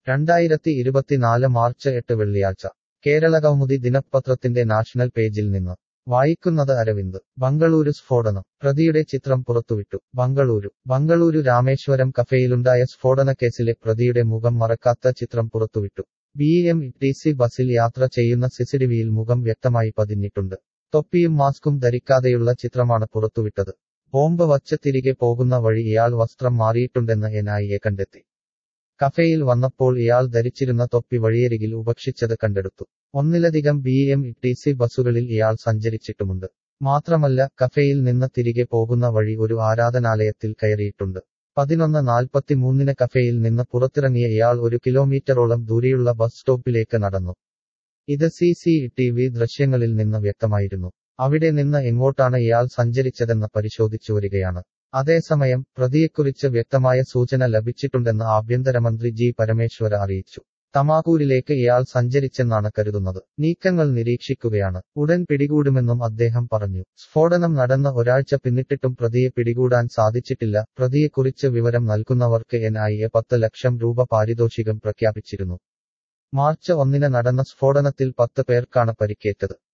രണ്ടായിരത്തി ഇരുപത്തിനാല് മാർച്ച് എട്ട് വെള്ളിയാഴ്ച കേരളകൗമുദി ദിനപത്രത്തിന്റെ നാഷണൽ പേജിൽ നിന്ന് വായിക്കുന്നത് അരവിന്ദ് ബംഗളൂരു സ്ഫോടനം പ്രതിയുടെ ചിത്രം പുറത്തുവിട്ടു ബംഗളൂരു ബംഗളൂരു രാമേശ്വരം കഫേയിലുണ്ടായ സ്ഫോടനക്കേസിലെ പ്രതിയുടെ മുഖം മറക്കാത്ത ചിത്രം പുറത്തുവിട്ടു ബി എം ടി സി ബസിൽ യാത്ര ചെയ്യുന്ന സിസിടിവിയിൽ മുഖം വ്യക്തമായി പതിഞ്ഞിട്ടുണ്ട് തൊപ്പിയും മാസ്കും ധരിക്കാതെയുള്ള ചിത്രമാണ് പുറത്തുവിട്ടത് ബോംബ് വച്ച് തിരികെ പോകുന്ന വഴി ഇയാൾ വസ്ത്രം മാറിയിട്ടുണ്ടെന്ന് എൻ ഐ എ കണ്ടെത്തി കഫേയിൽ വന്നപ്പോൾ ഇയാൾ ധരിച്ചിരുന്ന തൊപ്പി വഴിയരികിൽ ഉപേക്ഷിച്ചത് കണ്ടെടുത്തു ഒന്നിലധികം ബി എം ടി സി ബസ്സുകളിൽ ഇയാൾ സഞ്ചരിച്ചിട്ടുമുണ്ട് മാത്രമല്ല കഫേയിൽ നിന്ന് തിരികെ പോകുന്ന വഴി ഒരു ആരാധനാലയത്തിൽ കയറിയിട്ടുണ്ട് പതിനൊന്ന് നാൽപ്പത്തിമൂന്നിന് കഫേയിൽ നിന്ന് പുറത്തിറങ്ങിയ ഇയാൾ ഒരു കിലോമീറ്ററോളം ദൂരെയുള്ള ബസ് സ്റ്റോപ്പിലേക്ക് നടന്നു ഇത് സി സി ടി വി ദൃശ്യങ്ങളിൽ നിന്ന് വ്യക്തമായിരുന്നു അവിടെ നിന്ന് എങ്ങോട്ടാണ് ഇയാൾ സഞ്ചരിച്ചതെന്ന് പരിശോധിച്ചു വരികയാണ് അതേസമയം പ്രതിയെക്കുറിച്ച് വ്യക്തമായ സൂചന ലഭിച്ചിട്ടുണ്ടെന്ന് ആഭ്യന്തരമന്ത്രി ജി പരമേശ്വര അറിയിച്ചു തമാകൂരിലേക്ക് ഇയാൾ സഞ്ചരിച്ചെന്നാണ് കരുതുന്നത് നീക്കങ്ങൾ നിരീക്ഷിക്കുകയാണ് ഉടൻ പിടികൂടുമെന്നും അദ്ദേഹം പറഞ്ഞു സ്ഫോടനം നടന്ന ഒരാഴ്ച പിന്നിട്ടിട്ടും പ്രതിയെ പിടികൂടാൻ സാധിച്ചിട്ടില്ല പ്രതിയെക്കുറിച്ച് വിവരം നൽകുന്നവർക്ക് എൻ ഐ എ പത്ത് ലക്ഷം രൂപ പാരിതോഷികം പ്രഖ്യാപിച്ചിരുന്നു മാർച്ച് ഒന്നിന് നടന്ന സ്ഫോടനത്തിൽ പത്ത് പേർക്കാണ് പരിക്കേറ്റത്